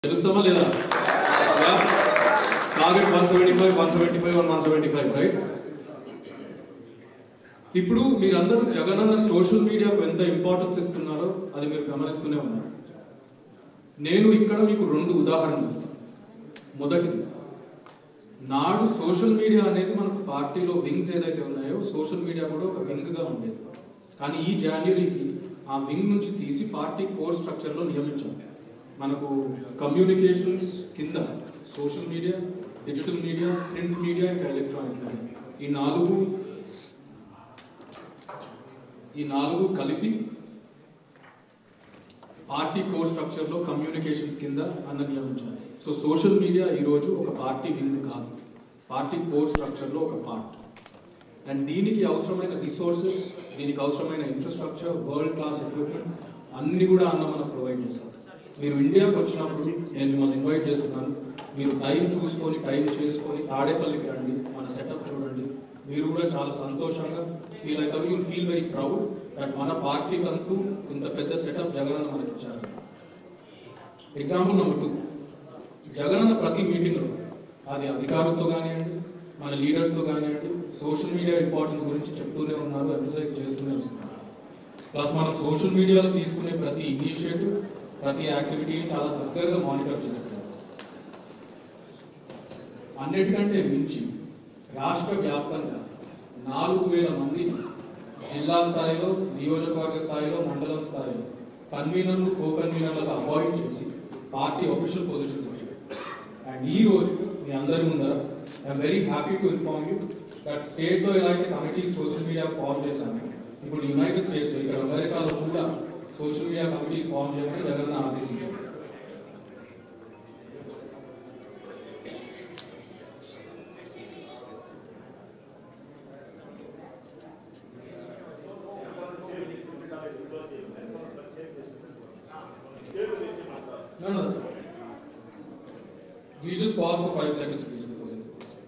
తెలుస్తామా లేదా target one seventy five one seventy five one one seventy five right ఇప్పుడు మీరందరూ Jagananna social మీడియాకు ఎంత ఇంపార్టెన్స్ ఇస్తున్నారో అది మీరు గమనిస్తూనే ఉన్నారు నేను ఇక్కడ మీకు రెండు ఉదాహరణలు ఇస్తాను మొదటిది నాడు సోషల్ మీడియా అనేది మనకు పార్టీలో వింగ్స్ ఏదైతే ఉన్నాయో సోషల్ మీడియా కూడా ఒక వింగ్గా ఉండేది కానీ ఈ జనవరికి ఆ వింగ్ నుంచి తీసి పార్టీ కోర్ స్ట్రక్చర్లో నియమించాం మనకు కమ్యూనికేషన్స్ కింద social media digital media print media ఇంకా ఎలక్ట్రానిక్ మీడియా ఈ నాలుగు ఈ నాలుగు కలిపి పార్టీ కోర్ స్ట్రక్చర్లో కమ్యూనికేషన్స్ కింద అన్న నియమించాలి సో సోషల్ మీడియా ఈరోజు ఒక పార్టీ వింగ్ కాదు పార్టీ కోర్ స్ట్రక్చర్లో ఒక పార్ట్ అండ్ దీనికి అవసరమైన రిసోర్సెస్ దీనికి అవసరమైన ఇన్ఫ్రాస్ట్రక్చర్ వరల్డ్ క్లాస్ ఎక్విప్మెంట్ అన్ని కూడా అన్న మనకు ప్రొవైడ్ చేశారు మీరు ఇండియాకి వచ్చినప్పుడు నేను మిమ్మల్ని ఇన్వైట్ చేస్తున్నాను మీరు టైం చూసుకొని టైం చేసుకొని తాడేపల్లికి రండి మన సెటప్ చూడండి మీరు కూడా చాలా సంతోషంగా ఫీల్ అవుతారు you feel very proud that మన పార్టీకి అంటూ ఇంత పెద్ద సెటప్ జగనన్న మనకి ఇచ్చారు ఎగ్జాంపుల్ నెంబర్ టూ జగనన్న ప్రతి మీటింగ్లో అది అధికారులతో కానివ్వండి మన లీడర్స్తో కానివ్వండి సోషల్ మీడియా ఇంపార్టెన్స్ గురించి చెప్తూనే ఉన్నారు ఎంఫసైజ్ చేస్తూనే వస్తున్నారు ప్లస్ మనం సోషల్ మీడియాలో తీసుకునే ప్రతి ఇనిషియేటివ్ ప్రతి యాక్టివిటీని చాలా దగ్గరగా మానిటర్ చేస్తున్నారు అన్నిటికంటే మించి రాష్ట్ర వ్యాప్తంగా నాలుగు వేల మంది జిల్లా స్థాయిలో నియోజకవర్గ స్థాయిలో మండలం స్థాయిలో కన్వీనర్లు కో కన్వీనర్లకు అపాయింట్ చేసి పార్టీ అఫీషియల్ పొజిషన్స్ వచ్చాయి అండ్ ఈ రోజు మీ అందరి ముందర I'm very happy to inform you that స్టేట్లో ఎలా అయితే కమిటీస్ సోషల్ మీడియా ఫామ్ చేశాను ఇప్పుడు యునైటెడ్ స్టేట్స్ ఇక్కడ అమెరికాలో కూడా సోషల్ మీడియా కమిటీస్ ఫామ్ చేయమని జగన్ ఆదేశించారు No, no, that's fine. We just pause for five seconds, please, before the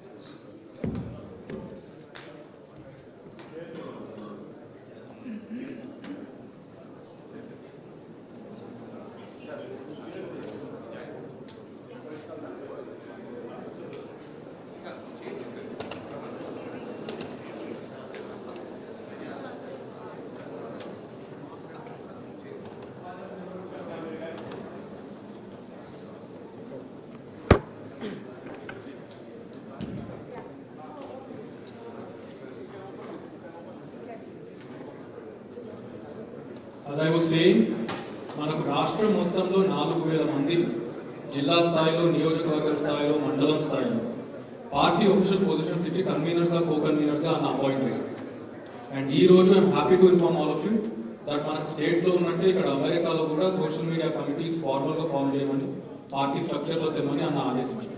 As I was saying, మనకు రాష్ట్రం మొత్తంలో నాలుగు వేల మంది జిల్లా స్థాయిలో నియోజకవర్గం స్థాయిలో మండలం స్థాయిలో పార్టీ ఒఫిషియల్ పొజిషన్స్ ఇచ్చి కన్వీనర్స్గా కో కన్వీనర్స్గా అన్న అపాయింట్ చేశారు అండ్ ఈ రోజు I'm happy to inform all of you that మనకు స్టేట్లో ఉన్నట్టే ఇక్కడ అమెరికాలో కూడా సోషల్ మీడియా కమిటీస్ ఫార్మల్గా ఫామ్ చేయమని పార్టీ స్ట్రక్చర్లో తెమ్మని అన్న ఆదేశించారు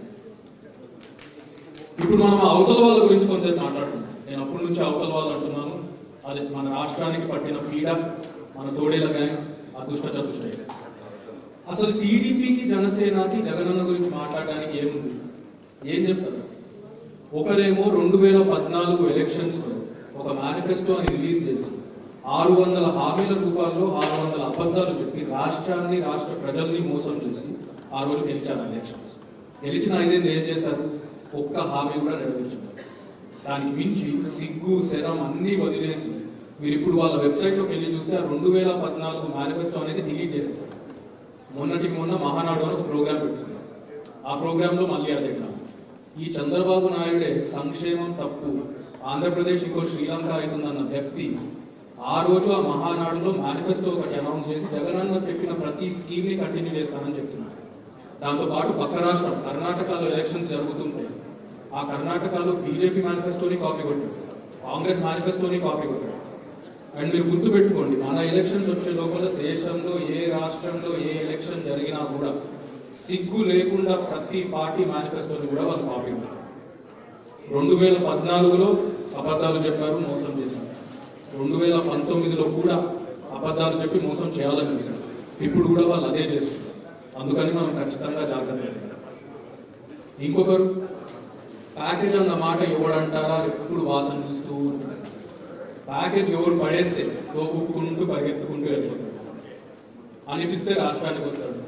ఇప్పుడు మనం ఆ అవతల వాళ్ళ గురించి కొంచెం మాట్లాడుతున్నాం నేను అప్పటి నుంచి అవతల వాళ్ళు అంటున్నాను అది మన రాష్ట్రానికి పట్టిన పీడ మన తోడేల గ్యాంగ్ అదృష్ట చతుష్టయ అసలు టీడీపీకి జనసేనకి జగనన్న గురించి మాట్లాడడానికి ఏముంది ఏం చెప్తారు ఒకరేమో రెండు వేల పద్నాలుగు ఎలక్షన్స్లో ఒక మేనిఫెస్టో అని రిలీజ్ చేసి ఆరు వందల హామీల రూపాల్లో ఆరు వందల అబద్ధాలు చెప్పి రాష్ట్రాన్ని రాష్ట్ర ప్రజల్ని మోసం చేసి ఆ రోజు గెలిచారు ఎలక్షన్స్ గెలిచిన ఐదేళ్ళు ఏం చేశారు ఒక్క హామీ కూడా నెరవేర్చారు దానికి మించి సిగ్గు శరం అన్నీ వదిలేసి మీరు ఇప్పుడు వాళ్ళ వెబ్సైట్లోకి వెళ్ళి చూస్తే ఆ రెండు వేల పద్నాలుగు మేనిఫెస్టో అనేది డిలీట్ చేసేసారు మొన్నటి మొన్న మహానాడు అని ఒక ప్రోగ్రామ్ పెట్టింది ఆ ప్రోగ్రాంలో మళ్ళీ అదే డ్రామా. ఈ చంద్రబాబు నాయుడే సంక్షేమం తప్పు ఆంధ్రప్రదేశ్ ఇంకో శ్రీలంక అవుతుందన్న వ్యక్తి ఆ రోజు ఆ మహానాడులో మేనిఫెస్టో ఒకటి అనౌన్స్ చేసి జగనన్న పెట్టిన ప్రతి స్కీమ్ ని కంటిన్యూ చేస్తానని చెప్తున్నారు దాంతో పాటు పక్క రాష్ట్రం కర్ణాటకలో ఎలక్షన్స్ జరుగుతుంటే ఆ కర్ణాటకలో బీజేపీ మేనిఫెస్టోని కాపీ కొట్టారు కాంగ్రెస్ మేనిఫెస్టోని కాపీ కొట్టారు అండ్ మీరు గుర్తుపెట్టుకోండి మన ఎలక్షన్స్ వచ్చే లోపల దేశంలో ఏ రాష్ట్రంలో ఏ ఎలక్షన్ జరిగినా కూడా సిగ్గు లేకుండా ప్రతి పార్టీ మేనిఫెస్టోని కూడా వాళ్ళు కాపీ కొట్టారు రెండు వేల పద్నాలుగులో అబద్ధాలు చెప్పారు మోసం చేశారు రెండు వేల పంతొమ్మిదిలో కూడా అబద్ధాలు చెప్పి మోసం చేయాలని చూశారు ఇప్పుడు కూడా వాళ్ళు అదే చేస్తున్నారు అందుకని మనం ఖచ్చితంగా జాగ్రత్త పడాలి. ఇంకొకరు ప్యాకేజ్ అన్న మాట ఎవడంటారా ఎప్పుడు వాసన చూస్తూ ఉంటారు ప్యాకేజ్ ఎవరు పడేస్తే తోపుకుంటూ పరిగెత్తుకుంటూ వెళ్ళిపోతాడు అనిపిస్తే రాష్ట్రానికి వస్తాడు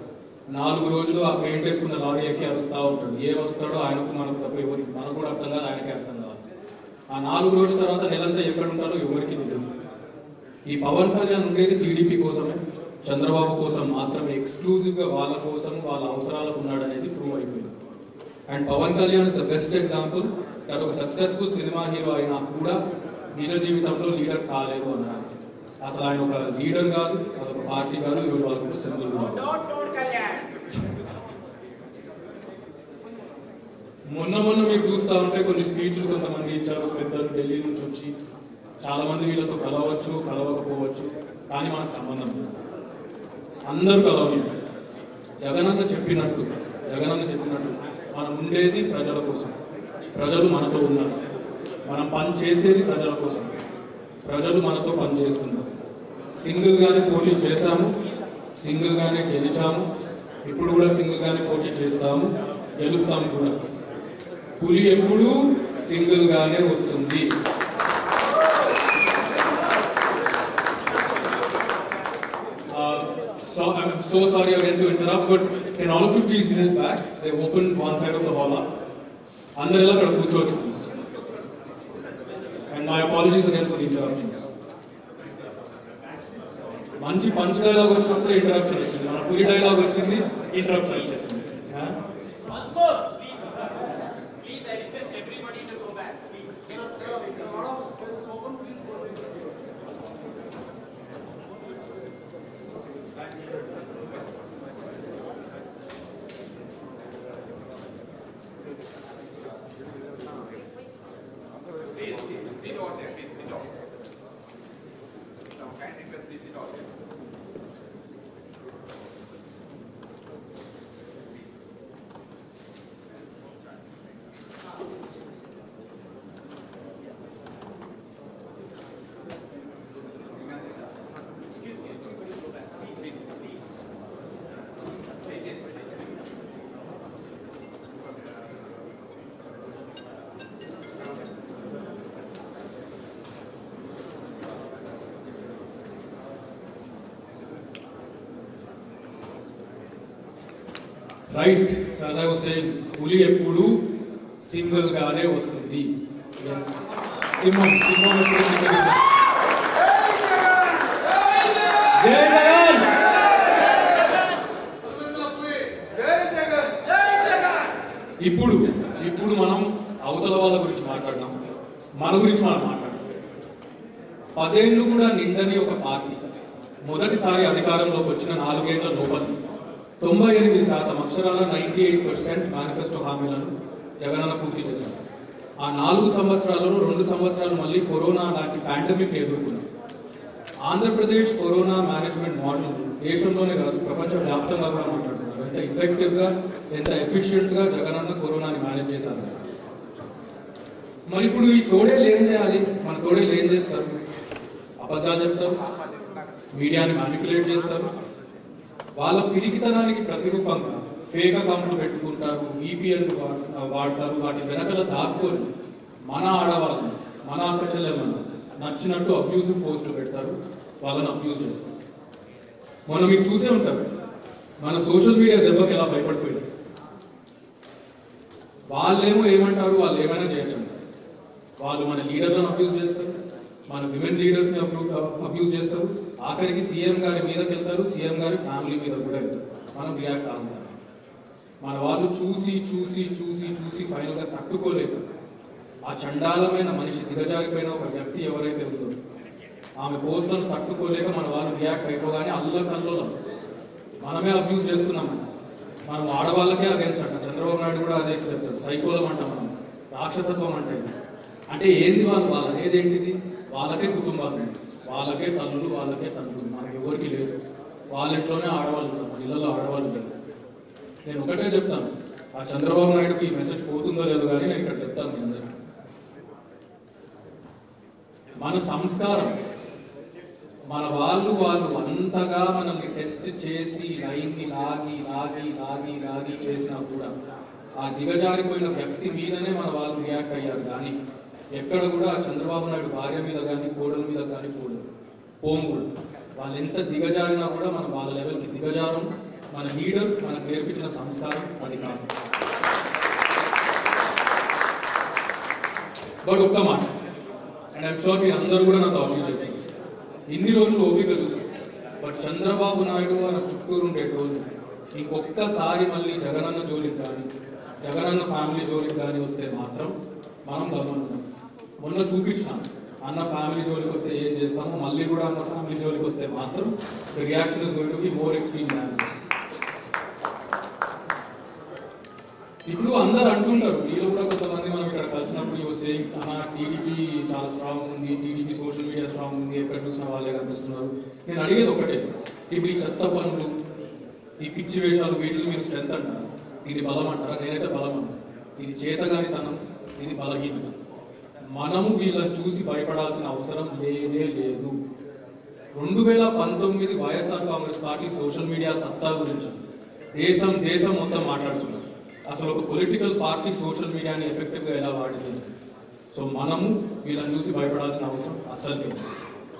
నాలుగు రోజులు ఆ పెయింట్ వేసుకున్న లారీ ఎక్కి అరుస్తూ ఉంటాడు ఏం వస్తాడో ఆయనకు మనకు తప్ప ఎవరికి మనకు కూడా అర్థం కాదు ఆయనకే అర్థం కాదు ఆ నాలుగు రోజుల తర్వాత నెలంతా ఎక్కడ ఉంటారో ఎవరికి తెలియదు ఈ పవన్ కళ్యాణ్ ఉండేది టీడీపీ కోసమే చంద్రబాబు కోసం మాత్రమే ఎక్స్క్లూజివ్ గా వాళ్ళ కోసం వాళ్ళ అవసరాలకు ఉన్నాడు అనేది ప్రూవ్ అయిపోయింది and Pawan Kalyan is the best example తను ఒక సక్సెస్ఫుల్ సినిమా హీరో అయినా కూడా నిజ జీవితంలో లీడర్ కాలేదు అన్నారు అసలు ఆయన ఒక లీడర్ కాదు అదొక పార్టీ కాదు ఈరోజు వాళ్ళకు సింబల్ కాదు Don't vote Kalyan. మొన్న మొన్న మీరు చూస్తా ఉంటే కొన్ని స్పీచ్లు కొంతమంది ఇచ్చారు పెద్దలు ఢిల్లీ నుంచి వచ్చి చాలా మంది వీళ్ళతో కలవచ్చు కలవకపోవచ్చు కానీ మనకు సంబంధం లేదు అందరూ కలవాలి జగనన్న చెప్పినట్టు జగనన్న చెప్పినట్టు మనం ఉండేది ప్రజల కోసం ప్రజలు మనతో ఉన్నారు మనం పని చేసేది ప్రజల కోసం ప్రజలు మనతో పని చేస్తున్నారు సింగిల్ గానే పోటీ చేశాము సింగిల్ గానే గెలిచాము ఇప్పుడు కూడా సింగిల్ గానే పోటీ చేస్తాము గెలుస్తాము కూడా పులి ఎప్పుడూ సింగిల్ గానే వస్తుంది Uh, so I'm so sorry again to interrupt, but can all of you please move back? They've opened one side of the hall up. అందరు ఎలా అక్కడ కూర్చోవచ్చు please and my apologies again for interruptions మంచి punch dialogue వచ్చినప్పుడు interruption వచ్చింది మన పులి dialogue వచ్చింది ఇంటరప్షన్ వచ్చేసింది Yeah? Once more, please. Please, I request everybody to go back. Please. Please, sit over there, please sit over there. Now, kind request, please sit over there. Excuse me, please go back, please, please, please. Please, yes, please. Right sir I was saying పులి ఎప్పుడు single గానే వస్తుంది సింహం సింహం ఎప్పుడు single జై జగన్ ఇప్పుడు ఇప్పుడు మనం అవతల వాళ్ళ గురించి మాట్లాడినాం మన గురించి మనం మాట్లాడాం పదేళ్ళు కూడా నిండని ఒక పార్టీ మొదటిసారి అధికారంలోకి వచ్చిన నాలుగేళ్ల లోపల తొంభై ఎనిమిది శాతం అక్షరాల నైంటీ ఎయిట్ పర్సెంట్ మేనిఫెస్టో హామీలను జగనన్న పూర్తి చేశారు ఆ నాలుగు సంవత్సరాలలో రెండు సంవత్సరాలు మళ్ళీ కరోనా లాంటి పాండమిక్ ఎదుర్కొన్నారు ఆంధ్రప్రదేశ్ కరోనా మేనేజ్మెంట్ మోడల్ దేశంలోనే కాదు ప్రపంచ వ్యాప్తంగా కూడా మాట్లాడుతున్నారు ఎంత ఎఫెక్టివ్ గా ఎంత ఎఫిషియెంట్ గా జగనన్న కరోనాని మేనేజ్ చేశారు మరి ఇప్పుడు ఈ తోడేళ్ళు ఏం చేయాలి మన తోడేళ్ళు ఏం చేస్తారు అబద్ధాలు చెప్తారు మీడియాని మ్యానిపులేట్ చేస్తారు వాళ్ళ పిరికితనానికి ప్రతిరూపంగా ఫేక్ అకౌంట్లు పెట్టుకుంటారు VPN వా- వాడతారు వాటి వెనకల దాక్కొని మన ఆడవాళ్ళని మన అక్క చెల్లెమ్మను నచ్చినట్టు అబ్యూజివ్ పోస్టులు పెడతారు వాళ్ళని అబ్యూజ్ చేస్తారు మొన్న మీరు చూసే ఉంటారు మన సోషల్ మీడియా దెబ్బకి ఎలా భయపడిపోయింది వాళ్ళేమో ఏమంటారు వాళ్ళు ఏమైనా చేయొచ్చు అంటారు. వాళ్ళు మన లీడర్లను అబ్యూజ్ చేస్తారు మన విమెన్ లీడర్స్ ని అబ్యూజ్ చేస్తారు ఆఖరికి సీఎం గారి మీదకి వెళ్తారు సీఎం గారి ఫ్యామిలీ మీద కూడా వెళ్తారు మనం రియాక్ట్ కాదు మన వాళ్ళు చూసి చూసి చూసి చూసి ఫైనల్ గా తట్టుకోలేక ఆ చండాలమైన మనిషి దిగజారిపోయిన ఒక వ్యక్తి ఎవరైతే ఉందో ఆమె పోస్టులను తట్టుకోలేక మన వాళ్ళు రియాక్ట్ అయిపోగానే అల్ల కల్లోలం మనమే అబ్యూజ్ చేస్తున్నాం మనం ఆడవాళ్ళకే అగేన్స్ట్ అంట చంద్రబాబు నాయుడు కూడా అదే చెప్తారు సైకోలం అంట మనం రాక్షసత్వం అంటే ఇది. అంటే ఏంది వాళ్ళు వాళ్ళు అనేది ఏంటిది వాళ్ళకే కుటుంబాలు ఉన్నాయి. వాళ్ళకే తల్లులు వాళ్ళకే తండ్రులు మనకి ఎవరికి లేదు వాళ్ళ ఇంట్లోనే ఆడవాళ్ళు ఉన్నారు మన ఇళ్ళలో ఆడవాళ్ళు లేరు నేను ఒకటే చెప్తాను ఆ చంద్రబాబు నాయుడుకి ఈ మెసేజ్ పోతుందో లేదో కానీ నేను ఇక్కడ చెప్తాను మీ అందరికీ మన సంస్కారం మన వాళ్ళు వాళ్ళు అంతగా మనల్ని టెస్ట్ చేసి లైన్ని లాగి లాగి లాగి లాగి చేసినా కూడా ఆ దిగజారిపోయిన వ్యక్తి మీదనే మన వాళ్ళు రియాక్ట్ అయ్యారు కానీ ఎక్కడ కూడా ఆ చంద్రబాబు నాయుడు భార్య మీద కానీ కోడల మీద కానీ పోలేదు పోము కూడా వాళ్ళు ఎంత దిగజారినా కూడా మన వాళ్ళ లెవెల్కి దిగజారం మన లీడర్ మనకు నేర్పించిన సంస్కారం అది కాదు బట్ ఒక్క మాట అండ్ ఐమ్ షూర్ మీరు అందరూ కూడా నాతో అగ్రీ చేస్తారు ఇన్ని రోజులు ఓపిక చూసాం బట్ చంద్రబాబు నాయుడు గారు చుట్టూరు ఉండేటోళ్ళు ఇంకొక్కసారి మళ్ళీ జగనన్న జోలికి కానీ జగనన్న ఫ్యామిలీ జోలికి కానీ వస్తే మాత్రం మనం గమనం మొన్న చూపించినాం అన్న ఫ్యామిలీ జోలికి వస్తే ఏం చేస్తామో మళ్ళీ కూడా అన్న ఫ్యామిలీ జోలికి వస్తే మాత్రం reaction is going to be more extreme than this ఇప్పుడు అందరు అంటుంటారు వీళ్ళు కూడా కొంతమంది మనం ఇక్కడ కలిసినప్పుడు యువర్ సేయింగ్ అన్న టీడీపీ చాలా స్ట్రాంగ్ ఉంది టీడీపీ సోషల్ మీడియా స్ట్రాంగ్ ఉంది ఎక్కడ చూసిన వాళ్ళే కనిపిస్తున్నారు నేను అడిగేది ఒకటే ఇప్పుడు ఈ చెత్త పనులు ఈ పిచ్చి వేషాలు వీటిని మీరు స్ట్రెంత్ అంటారా ఇది బలం అంటారా నేనైతే బలం అంటాను ఇది చేతగానితనం ఇది బలహీనత మనము వీళ్ళని చూసి భయపడాల్సిన అవసరం లేనే లేదు రెండు వేల పంతొమ్మిది YSR Congress party social media సత్తా గురించి దేశం దేశం మొత్తం మాట్లాడుతున్నారు అసలు ఒక పొలిటికల్ పార్టీ సోషల్ మీడియాని ఎఫెక్టివ్గా ఎలా వాడుతుంది సో మనము వీళ్ళని చూసి భయపడాల్సిన అవసరం అస్సలు లేదు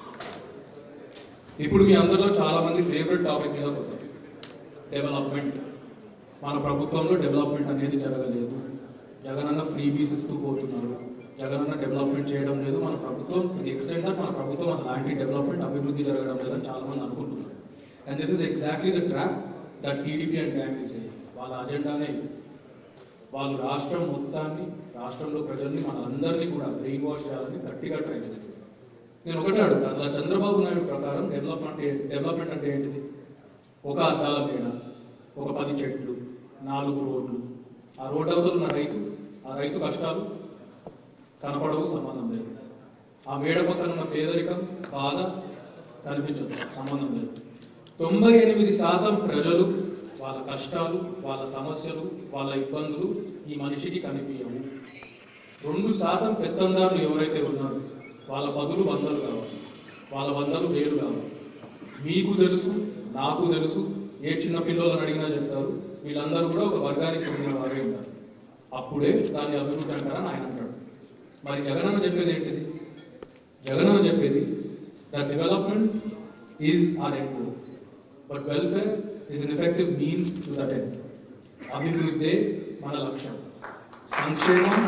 ఇప్పుడు మీ అందరిలో చాలా మంది ఫేవరెట్ టాపిక్ మీద కొత్త డెవలప్మెంట్ మన ప్రభుత్వంలో డెవలప్మెంట్ అనేది జరగలేదు జగనన్న ఫ్రీ బీస్ ఇస్తూ పోతున్నారు జగనన్న డెవలప్మెంట్ చేయడం లేదు మన ప్రభుత్వం ఇది ఎక్స్టెండ్ దట్ మన ప్రభుత్వం అసలు యాంటీ డెవలప్మెంట్ అభివృద్ధి జరగడం లేదని చాలా మంది అనుకుంటున్నారు and this is exactly the trap that TDP and gang is వాళ్ళ అజెండానే ఇది. వాళ్ళు రాష్ట్రం మొత్తాన్ని రాష్ట్రంలో ప్రజల్ని మనందరినీ కూడా బ్రెయిన్ వాష్ చేయాలని గట్టిగా ట్రై చేస్తున్నారు నేను ఒకటే అడుగుతా అసలు ఆ చంద్రబాబు నాయుడు ప్రకారం డెవలప్మెంట్ డెవలప్మెంట్ అంటే ఏంటిది ఒక అద్దాల మేడ ఒక పది చెట్లు నాలుగు రోడ్లు ఆ రోడ్డు అవతల ఉన్న రైతు ఆ రైతు కష్టాలు కనపడవు సంబంధం లేదు ఆ మేడ పక్కన ఉన్న పేదరికం బాధ కనిపించదు సంబంధం లేదు తొంభై ఎనిమిది శాతం ప్రజలు వాళ్ళ కష్టాలు వాళ్ళ సమస్యలు వాళ్ళ ఇబ్బందులు ఈ మనిషికి కనిపించవు రెండు శాతం పెత్తందారులు ఎవరైతే ఉన్నారో వాళ్ళ పదులు వందలు కావాలి వాళ్ళ వందలు వేలు కావాలి మీకు తెలుసు నాకు తెలుసు ఏ చిన్న పిల్లలను అడిగినా చెప్తారు వీళ్ళందరూ కూడా ఒక వర్గానికి చెందిన వారే ఉంటారు అప్పుడే దాన్ని అభివృద్ధి అంటారని ఆయన అంటాడు మరి జగనన్న చెప్పేది ఏంటిది జగనన్న చెప్పేది the development is our end goal but welfare is an effective means to that end అభివృద్ధే మన లక్ష్యం సంక్షేమం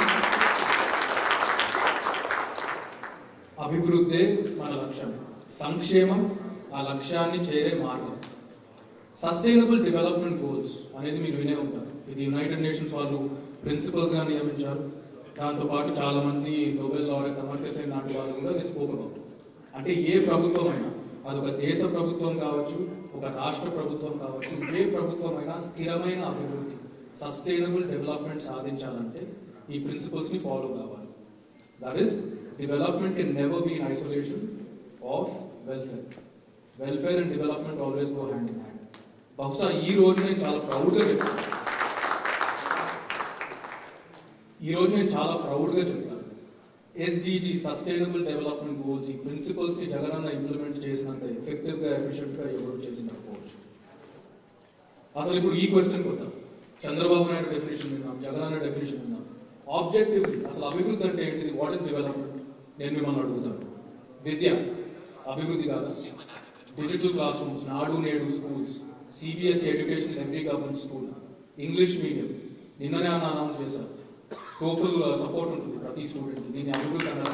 అభివృద్ధే మన లక్ష్యం సంక్షేమం ఆ లక్ష్యాన్ని చేరే మార్గం సస్టైనబుల్ డెవలప్మెంట్ గోల్స్ అనేది మీరు వినే ఉంటారు ఇది యునైటెడ్ నేషన్స్ వాళ్ళు ప్రిన్సిపల్స్ గా నియమించారు దాంతోపాటు చాలా మంది నోబెల్ లారెట్స్ అమర్త్య సేన్ లాంటి వాళ్ళు కూడా ఇది స్పోక్ అబౌట్ అంటే ఏ ప్రభుత్వం అయినా అది ఒక దేశ ప్రభుత్వం కావచ్చు ఒక రాష్ట్ర ప్రభుత్వం కావచ్చు ఏ ప్రభుత్వం అయినా స్థిరమైన అభివృద్ధి సస్టైనబుల్ డెవలప్మెంట్ సాధించాలంటే ఈ ప్రిన్సిపల్స్ ని ఫాలో కావాలి that is development can never be in isolation of welfare welfare and development always go hand in hand బహుశా ఈ రోజు నేను చాలా ప్రౌడ్గా చెప్తాను ఈ రోజు నేను చాలా ప్రౌడ్గా చెప్తాను ఎస్డిజి సస్టైనబుల్ డెవలప్మెంట్ గోల్స్ ఈ ప్రిన్సిపల్స్ ని జగనన్న ఇంప్లిమెంట్ చేసినంత ఎఫెక్టివ్ గా ఎఫిషియెంట్ గా ఎవరు చేసినకపోవచ్చు అసలు ఇప్పుడు ఈ క్వశ్చన్ కొద్దాం చంద్రబాబు నాయుడు డెఫినేషన్ విన్నాం జగనన్న డెఫినేషన్ విన్నాం ఆబ్జెక్టివ్ అసలు అభివృద్ధి అంటే ఏంటిది వాట్ ఇస్ డెవలప్మెంట్ నేను మిమ్మల్ని అడుగుతాను విద్య అభివృద్ధి కాదా digital class rooms Nadu Nedu schools CBSE education every government school English medium నిన్ననే అన్న అనౌన్స్ చేశారు టోఫుల్ సపోర్ట్ ఉంటుంది ప్రతి స్టూడెంట్ దీన్ని అభివృద్ధి అన్నారు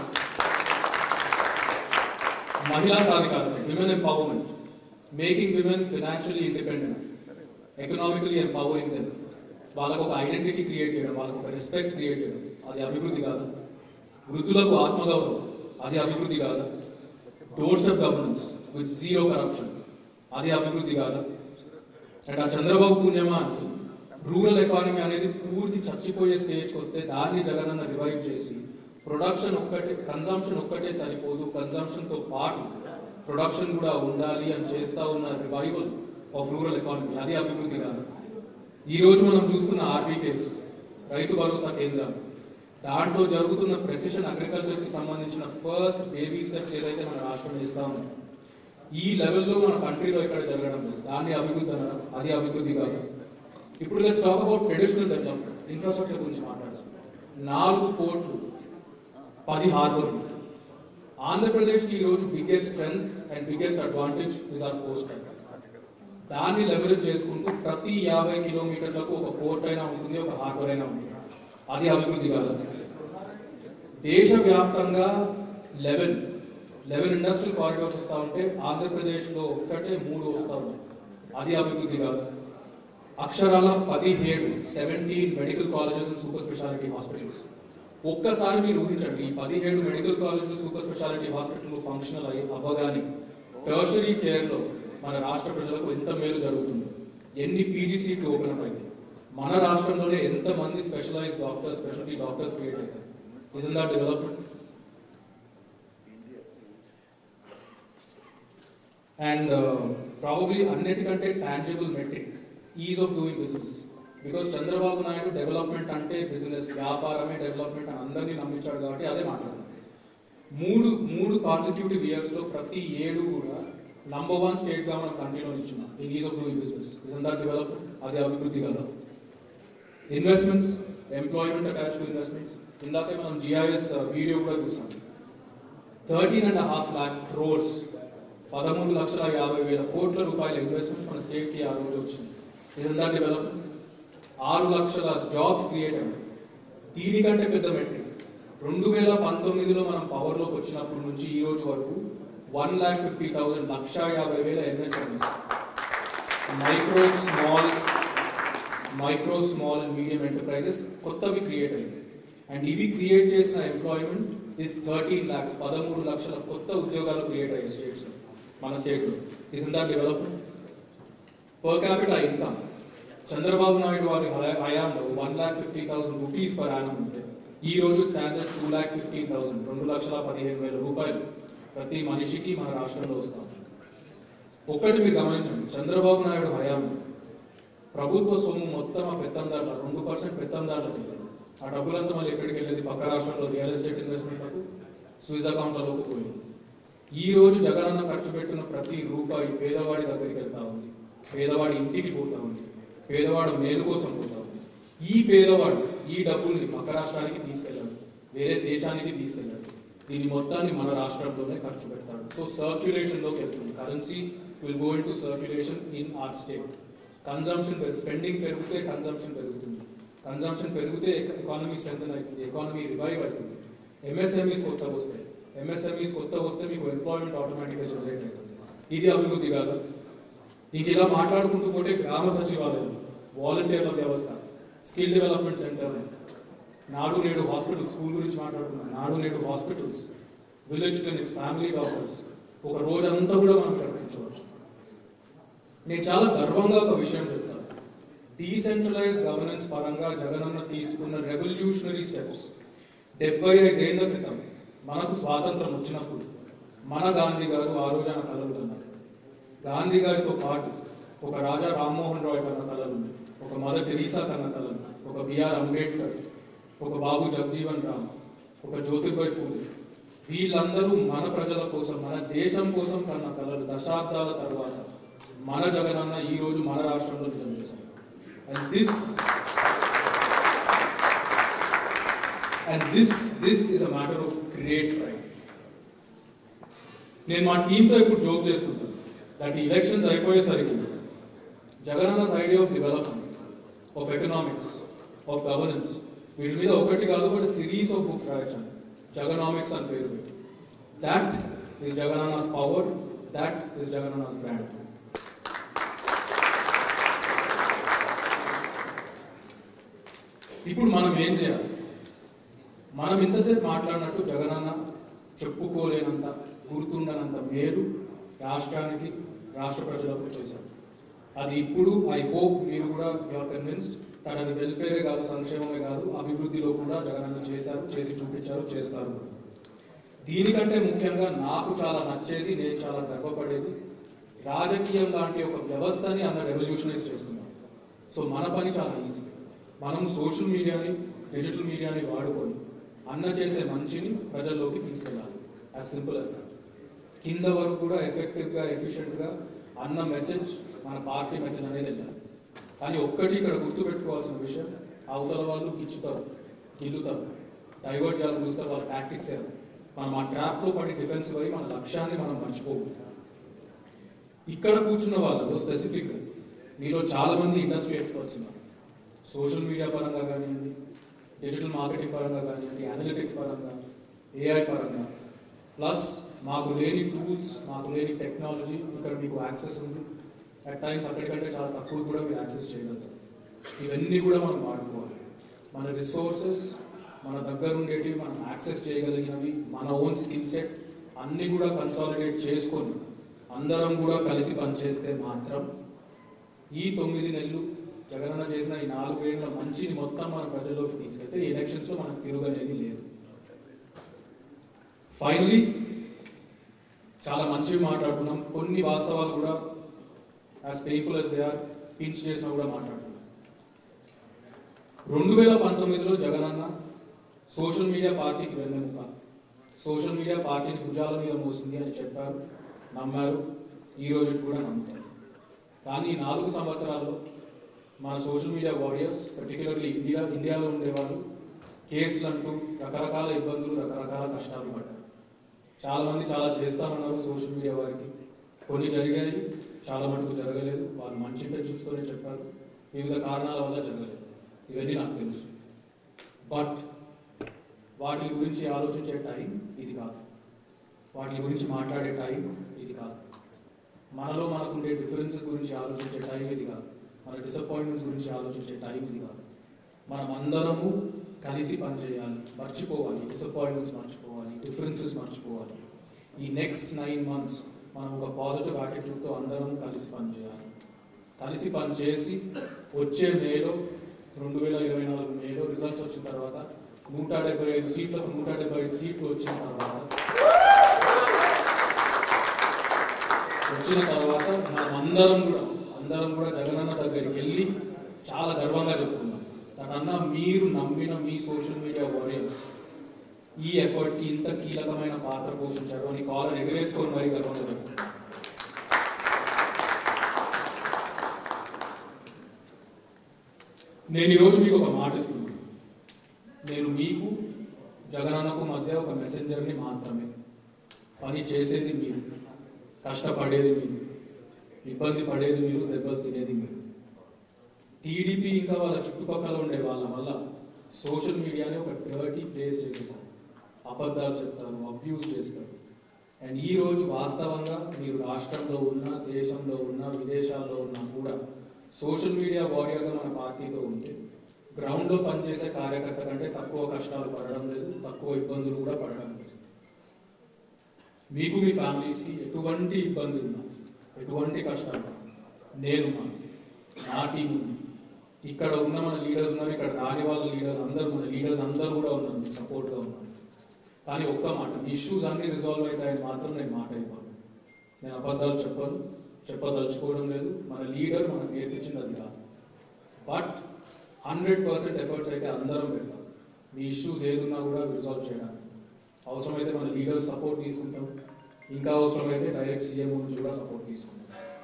మహిళా సాధికారత women empowerment making women financially independent economically empowering them వాళ్ళకు ఒక ఐడెంటిటీ క్రియేట్ చేయడం వాళ్ళకు ఒక రెస్పెక్ట్ క్రియేట్ చేయడం అది అభివృద్ధి కాదా వృద్ధులకు ఆత్మగౌరవం అది అభివృద్ధి కాదా door step governance with zero corruption అది అభివృద్ధి కాదా అండ్ ఆ చంద్రబాబు పుణ్యమా అని రూరల్ ఎకానమీ అనేది పూర్తి చచ్చిపోయే స్టేజ్కి వస్తే దాన్ని జగనన్న రివైవ్ చేసి ప్రొడక్షన్ ఒక్కటే కన్సంప్షన్ ఒక్కటే సరిపోదు కన్సంప్షన్ తో పాటు ప్రొడక్షన్ కూడా ఉండాలి అని చేస్తా ఉన్న రివైవల్ ఆఫ్ రూరల్ ఎకానమీ అది అభివృద్ధి కాదు ఈ రోజు మనం చూస్తున్న ఆర్బీకేస్ రైతు భరోసా కేంద్రాలు దాంట్లో జరుగుతున్న ప్రెసిషన్ అగ్రికల్చర్ కి సంబంధించిన ఫస్ట్ బేబీ స్టెప్స్ ఏదైతే మన రాష్ట్రం ఇస్తా ఉంది ఈ లెవెల్లో మన కంట్రీలో ఇక్కడ జరగడం లేదు దాన్ని అభివృద్ధి అనడం అది అభివృద్ధి కాదు ఇప్పుడు let's talk about traditional development infrastructure గురించి మాట్లాడదాం నాలుగు పోర్ట్లు పది హార్బర్లు ఆంధ్రప్రదేశ్కి ఈరోజు biggest strength and biggest advantage is our coast దాన్ని లెవరేజ్ చేసుకుంటూ ప్రతి యాభై కిలోమీటర్లకు ఒక పోర్ట్ అయినా ఉంటుంది ఒక హార్బర్ అయినా ఉంటుంది అది అభివృద్ధి కాదు దేశవ్యాప్తంగా లెవెన్ లెవెన్ ఇండస్ట్రియల్ కారిడార్స్ వస్తూ ఉంటే ఆంధ్రప్రదేశ్లో ఒక్కటే మూడు వస్తూ ఉన్నాయి అది అభివృద్ధి కాదు అక్షరాల పదిహేడు seventeen medical colleges and super speciality hospitals ఒక్కసారి మీరు ఊహించండి ఈ పదిహేడు మెడికల్ కాలేజీలు సూపర్ స్పెషాలిటీ హాస్పిటల్ ఫంక్షనల్ అయ్యి అవ్వగానే టర్షరీ కేర్లో మన రాష్ట్ర ప్రజలకు ఎంత మేలు జరుగుతుంది ఎన్ని పీజీ సీట్లు ఓపెన్ అప్ అయితే మన రాష్ట్రంలోనే ఎంత మంది specialise doctors speciality doctors create అవుతారు is in that development and probably అన్నిటికంటే tangible metric is of doing business because Chandrababu Naidu development అంటే బిజినెస్ వ్యాపారమే డెవలప్మెంట్ అని అందరినీ నమ్మించాడు కాబట్టి అదే మాట్లాడారు మూడు మూడు కాన్సిక్యూటివ్ ఇయర్స్ లో ప్రతి ఏడు కూడా నంబర్ వన్ స్టేట్ గా మనం కంట్రీలో నిల్చున్నాం in ease of doing business is that development అది అభివృద్ధి కదా investments employment attach to investments ఇందాకే మనం జిఐఎస్ వీడియో కూడా చూసాం thirteen and half lakh crores పదమూడు లక్షల యాభై వేల కోట్ల రూపాయల ఇన్వెస్ట్మెంట్స్ మన స్టేట్ కి ఆ రోజు వచ్చింది ఇదంతా డెవలప్మెంట్ ఆరు లక్షల జాబ్స్ క్రియేట్ అయ్యాయి దీనికంటే పెద్ద మెట్రిక్ రెండు వేల పంతొమ్మిదిలో మనం పవర్లోకి వచ్చినప్పటి నుంచి ఈ రోజు వరకు వన్ ల్యాక్ ఫిఫ్టీ థౌసండ్ లక్ష యాభై వేల MSMEs micro small micro small and medium enterprises కొత్తవి క్రియేట్ అయ్యాయి అండ్ ఇవి క్రియేట్ చేసిన ఎంప్లాయ్మెంట్ ఇస్ థర్టీన్ ల్యాక్స్ పదమూడు లక్షల కొత్త ఉద్యోగాలు క్రియేట్ అయ్యాయి స్టేట్స్ మన స్టేట్లో is in that development per capita income Chandrababu Naidu వారి హయ- హయాంలో one lakh fifty thousand rupees per annum ఉంటే ఈ రోజు standard two lakh fifteen thousand రెండు లక్షల పదిహేను వేల రూపాయలు ప్రతి మనిషికి మన రాష్ట్రంలో వస్తాం ఒక్కటి మీరు గమనించండి చంద్రబాబు నాయుడు హయాంలో ప్రభుత్వ సొమ్ము మొత్తం ఆ పెత్తందారుల రెండు పర్సెంట్ పెత్తందారులకు వెళ్ళేది ఆ డబ్బులంతా మళ్ళీ ఎక్కడికి వెళ్ళేది పక్క రాష్ట్రంలో రియల్ ఎస్టేట్ ఇన్వెస్ట్మెంట్లకు స్విజ్ అకౌంట్లలోకి పోయింది ఈ రోజు జగనన్న ఖర్చు పెట్టిన ప్రతి రూపాయి పేదవాడి దగ్గరికి వెళ్తా ఉంది పేదవాడి ఇంటికి పోతా ఉంది పేదవాడు మేలు కోసం పోతా ఉంది ఈ పేదవాడు ఈ డబ్బుల్ని పక్క రాష్ట్రానికి తీసుకెళ్ళాడు వేరే దేశానికి తీసుకెళ్ళాడు దీని మొత్తాన్ని మన రాష్ట్రంలోనే ఖర్చు పెడతాడు సో సర్క్యులేషన్ లోకి వెళ్తుంది currency will go into circulation in our state consumption spending పెరిగితే కన్జంప్షన్ పెరుగుతుంది కన్జంప్షన్ పెరిగితే ఎకానమీ స్ట్రెంగ్ అవుతుంది ఎకానమీ రివైవ్ అవుతుంది ఎంఎస్ఎంఈస్ కొత్త వస్తాయి ఎంఎస్ఎంఈస్ కొత్త వస్తే మీకు ఎంప్లాయ్మెంట్ ఆటోమేటిక్గా జనరేట్ అవుతుంది ఇది అభివృద్ధి కాదా ఇంక ఇలా మాట్లాడుకుంటూ పోతే గ్రామ సచివాలయం వాలంటీర్ల వ్యవస్థ స్కిల్ డెవలప్మెంట్ సెంటర్ నాడు నేడు హాస్పిటల్స్ స్కూల్ గురించి మాట్లాడుకున్నాం Nadu Nedu hospitals village clinics family doctors ఒక రోజంతా కూడా మనం ఇక్కడ కూర్చోవచ్చు నేను చాలా గర్వంగా ఒక విషయం చెప్తాను డీసెంట్రలైజ్ గవర్నెన్స్ పరంగా జగనన్న తీసుకున్న రెవల్యూషనరీ స్టెప్స్ డెబ్బై ఐదేళ్ల క్రితం మనకు స్వాతంత్రం వచ్చినప్పుడు మన గాంధీ గారు ఆ రోజు ఆయన కలలు కన్నారు గాంధీ గారితో పాటు ఒక రాజా రామ్మోహన్ రాయ్ కన్న కలలు ఉన్నాయి. ఒక మదర్ టెరీసా కన్న కలలు ఒక బిఆర్ అంబేద్కర్ ఒక బాబు జగజీవన్ రామ్ ఒక జ్యోతిబాయ్ ఫూలే వీళ్ళందరూ మన ప్రజల కోసం మన దేశం కోసం కన్న కలలు దశాబ్దాల తర్వాత మన జగనన్న ఈ రోజు మన రాష్ట్రంలో నిజం చేశారు and this and this this is a matter of great pride నేను మా టీంతో ఇప్పుడు జోక్ చేస్తున్నాను దట్ ఎలక్షన్స్ అయిపోయేసరికి Jagananna's idea of development of economics of governance వీటి మీద ఒకటి కాదు బట్ సిరీస్ ఆఫ్ బుక్స్ రాయొచ్చాను జగనామిక్స్ అని పేరు పెట్టి that is Jagananna's power that is Jagananna's brand ఇప్పుడు మనం ఏం చేయాలి మనం ఇంతసేపు మాట్లాడినట్టు జగనన్న చెప్పుకోలేనంత గుర్తుండనంత మేలు రాష్ట్రానికి రాష్ట్ర ప్రజలకు చేశారు అది ఇప్పుడు ఐ హోప్ మీరు కూడా యూఆర్ కన్విన్స్డ్ కానీ అది వెల్ఫేరే కాదు సంక్షేమమే కాదు అభివృద్ధిలో కూడా జగనన్న చేశారు చేసి చూపించారు చేస్తారు కూడా. దీనికంటే ముఖ్యంగా నాకు చాలా నచ్చేది నేను చాలా గర్వపడేది రాజకీయం లాంటి ఒక వ్యవస్థని అన్న రెవల్యూషనైజ్ చేస్తున్నాం సో మన పని చాలా ఈజీ మనం సోషల్ మీడియాని డిజిటల్ మీడియాని వాడుకొని అన్న చేసే మంచిని ప్రజల్లోకి తీసుకెళ్ళాలి యాజ్ సింపుల్ as that కింద వరకు కూడా ఎఫెక్టివ్గా ఎఫిషియెంట్గా అన్న మెసేజ్ మన పార్టీ మెసేజ్ అనేది వెళ్ళాలి కానీ ఒక్కటి ఇక్కడ గుర్తుపెట్టుకోవాల్సిన విషయం అవతల వాళ్ళు గిచ్చుతారు గిల్లుతారు డైవర్ట్ చేయాలని చూస్తారు వాళ్ళ టాక్టిక్స్ ఏదో మనం ఆ ట్రాప్లో పడి డిఫెన్సివ్ అయ్యి మన లక్ష్యాన్ని మనం మర్చిపోవు ఇక్కడ కూర్చున్న వాళ్ళలో స్పెసిఫిక్గా మీలో చాలా మంది ఇండస్ట్రీ ఎక్స్పర్ట్స్ ఉన్నారు సోషల్ మీడియా పరంగా కానివ్వండి డిజిటల్ మార్కెటింగ్ పరంగా కానివ్వండి అనలిటిక్స్ పరంగా ఏఐ పరంగా ప్లస్ మాకు లేని టూల్స్ మాకు లేని టెక్నాలజీ ఇక్కడ మీకు యాక్సెస్ ఉంది అట్ టైమ్స్ అక్కడికంటే చాలా తక్కువ కూడా మీరు యాక్సెస్ చేయగలుగుతారు ఇవన్నీ కూడా మనం వాడుకోవాలి మన రిసోర్సెస్ మన దగ్గర ఉండేటివి మనం యాక్సెస్ చేయగలిగినవి మన ఓన్ స్కిల్ సెట్ అన్నీ కూడా కన్సాలిడేట్ చేసుకొని అందరం కూడా కలిసి పనిచేస్తే మాత్రం ఈ తొమ్మిది నెలలు జగనన్న చేసిన ఈ నాలుగేళ్ల మంచిని మొత్తం మన ప్రజల్లోకి తీసుకెళ్తే ఈ ఎలక్షన్స్ లో మనకు తిరుగనేది లేదు ఫైనలీ చాలా మంచివి మాట్లాడుకున్నాం కొన్ని వాస్తవాలు కూడా as painful as they are pinch చేసినా కూడా మాట్లాడుకున్నాం రెండు వేల పంతొమ్మిదిలో జగనన్న సోషల్ మీడియా పార్టీకి వెన్నెముక సోషల్ మీడియా పార్టీని భుజాల మీద మోసింది అని చెప్పారు నమ్మారు ఈ రోజు కూడా నమ్ముతారు కానీ ఈ నాలుగు సంవత్సరాల్లో మన social media warriors particularly India ఇండియాలో ఉండేవాళ్ళు కేసులు అంటూ రకరకాల ఇబ్బందులు రకరకాల కష్టాలు పడ్డారు చాలా మంది చాలా చేస్తామన్నారు సోషల్ మీడియా వారికి కొన్ని జరిగాయి చాలా మటుకు జరగలేదు వాళ్ళు మంచి intentions తోనే చెప్పారు వివిధ కారణాల వల్ల జరగలేదు ఇవన్నీ నాకు తెలుసు బట్ వాటి గురించి ఆలోచించే టైం ఇది కాదు వాటి గురించి మాట్లాడే టైం ఇది కాదు మనలో మనకుండే డిఫరెన్సెస్ గురించి ఆలోచించే టైం ఇది కాదు మన డిసప్పాయింట్మెంట్స్ గురించి ఆలోచించే టైం ఇది కాదు మనం అందరము కలిసి పనిచేయాలి మర్చిపోవాలి డిసప్పాయింట్మెంట్స్ మర్చిపోవాలి డిఫరెన్సెస్ మర్చిపోవాలి ఈ నెక్స్ట్ నైన్ మంత్స్ మనం ఒక పాజిటివ్ యాటిట్యూడ్తో అందరం కలిసి పనిచేయాలి కలిసి పనిచేసి వచ్చే మేలో రెండు వేల ఇరవై నాలుగు మేలో రిజల్ట్స్ వచ్చిన తర్వాత నూట డెబ్బై ఐదు సీట్లకు నూట డెబ్బై ఐదు సీట్లు వచ్చిన తర్వాత వచ్చిన తర్వాత మనం అందరం కూడా అందరం కూడా జగనన్న దగ్గరికి వెళ్ళి చాలా గర్వంగా చెప్పుకున్నాం దానన్న మీరు నమ్మిన మీ సోషల్ మీడియా వారియర్స్ ఈ ఎఫర్ట్ కి ఇంత కీలకమైన పాత్ర పోషించారు అని కాలర్ ఎగరేసుకొని మరీ గర్వంగా చెప్పుకున్నాం నేను ఈరోజు మీకు ఒక మాట ఇస్తున్నాను నేను మీకు జగనన్నకు మధ్య ఒక మెసెంజర్ని మాత్రమే పని చేసేది మీరు కష్టపడేది మీరు ఇబ్బంది పడేది మీరు దెబ్బలు తినేది మీరు టీడీపీ ఇంకా వాళ్ళ చుట్టుపక్కల ఉండే వాళ్ళ వల్ల సోషల్ మీడియాని ఒక డర్టీ ప్లేస్ చేసేసారు అబద్ధాలు చెప్తారు అబ్యూస్ చేస్తారు అండ్ ఈ రోజు వాస్తవంగా మీరు రాష్ట్రంలో ఉన్న దేశంలో ఉన్న విదేశాల్లో ఉన్నా కూడా సోషల్ మీడియా వారియర్గా మన పార్టీతో ఉంటే గ్రౌండ్లో పనిచేసే కార్యకర్త కంటే తక్కువ కష్టాలు పడడం లేదు తక్కువ ఇబ్బందులు కూడా పడడం లేదు మీకు మీ ఫ్యామిలీస్కి ఎటువంటి ఇబ్బంది ఉన్నా ఎటువంటి కష్టాలు ఉన్నా, నేనున్నా నా టీం ఉంది ఇక్కడ ఉన్న మన లీడర్స్ ఉన్నారు ఇక్కడ రాని వాళ్ళ లీడర్స్ అందరూ మన లీడర్స్ అందరూ కూడా ఉన్నారు మీకు సపోర్ట్గా ఉన్నారు కానీ ఒక్క మాట ఇష్యూస్ అన్ని రిజాల్వ్ అవుతాయని మాత్రం నేను మాట ఇవ్వను నేను అబద్ధాలు చెప్పను చెప్పదలుచుకోవడం లేదు మన లీడర్ మనకు నేర్పించింది అది కాదు బట్ హండ్రెడ్ పర్సెంట్ ఎఫర్ట్స్ అయితే అందరం పెడతాం మీ ఇష్యూస్ ఏదున్నా కూడా రిజాల్వ్ చేయడానికి అవసరమైతే మన లీడర్స్ సపోర్ట్ తీసుకుంటాం ఇంకా అవసరమైతే డైరెక్ట్ సీఎం నుంచి కూడా సపోర్ట్ తీసుకుంటాం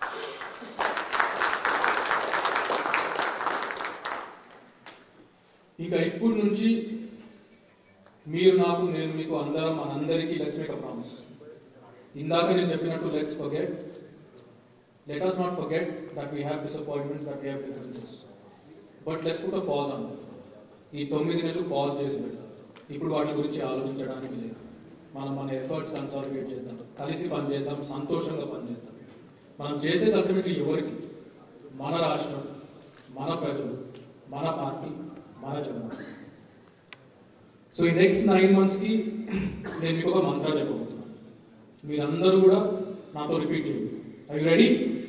ఇంకా ఇప్పుడు నుంచి మీరు నాకు నేను మీకు అందరం మనందరికీ లెట్స్ మేక్ అ ప్రామిస్ ఇందాక నేను చెప్పినట్టు let's forget let us not forget that we have disappointments that we have differences but let's put a pause on ఈ తొమ్మిది నెలలు పాజ్ చేసి పెట్టాలి ఇప్పుడు వాటి గురించి ఆలోచించడానికి లేదు మనం మన ఎఫర్ట్స్ కన్సాలిడేట్ చేద్దాం కలిసి పనిచేద్దాం సంతోషంగా పనిచేద్దాం మనం చేసేది అల్టిమేట్లీ ఎవరికి మన రాష్ట్రం మన ప్రజలు మన పార్టీ మన జనం సో ఈ నెక్స్ట్ నైన్ మంత్స్కి నేను మీకు ఒక మంత్ర చెప్పబోతున్నాను మీరందరూ కూడా నాతో రిపీట్ చేయండి ఐ రెడీ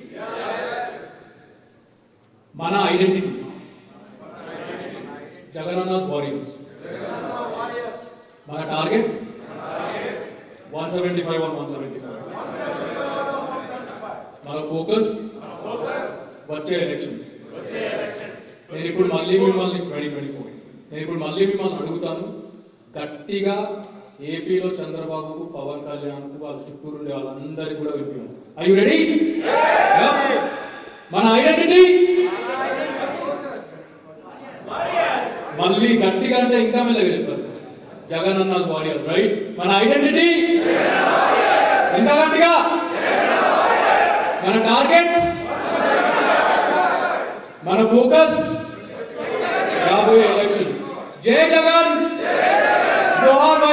మన ఐడెంటిటీ జగనన్నాస్ వారియర్స్ మన target one seventy five one one seventy five మన ఫోకస్ వచ్చే ఎలక్షన్స్ నేను ఇప్పుడు మళ్ళీ మిమ్మల్ని ట్వంటీ ట్వంటీ ఫోర్ నేను ఇప్పుడు మళ్ళీ మిమ్మల్ని అడుగుతాను గట్టిగా ఏపీలో చంద్రబాబుకు పవన్ కళ్యాణ్ వాళ్ళ చుట్టూరు ఉండే వాళ్ళందరికీ కూడా వినిపించాలి ఐ యు రెడీ మన ఐడెంటిటీ మళ్ళీ గట్టిగా అంటే ఇంకా మెల్లగా చెప్పారు జగన్ అన్నాస్ వారియర్స్ రైట్ మన ఐడెంటిటీ ఇంకా గట్టిగా మన టార్గెట్ మన ఫోకస్ రాబోయే ఎలక్షన్స్ జై జగన్ జోహార్